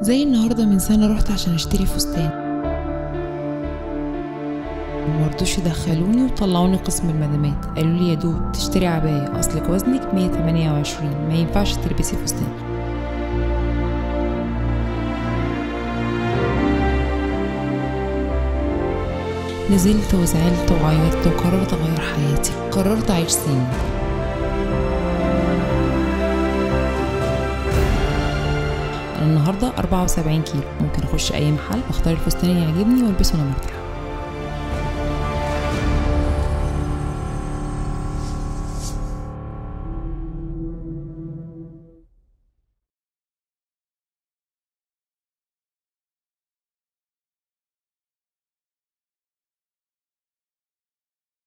زي النهاردة من سنة رحت عشان اشتري فستان مرضوش يدخلوني وطلعوني قسم المدامات قالوا لي يا دوب تشتري عباية اصلك وزنك 128 ما ينفعش تلبسي فستان نزلت وزعلت وعيطت وقررت اغير حياتي قررت اعيش سنين انا النهارده 74 كيلو ممكن اخش اي محل واختار الفستان اللي يعجبني والبسه وانا مرتاحه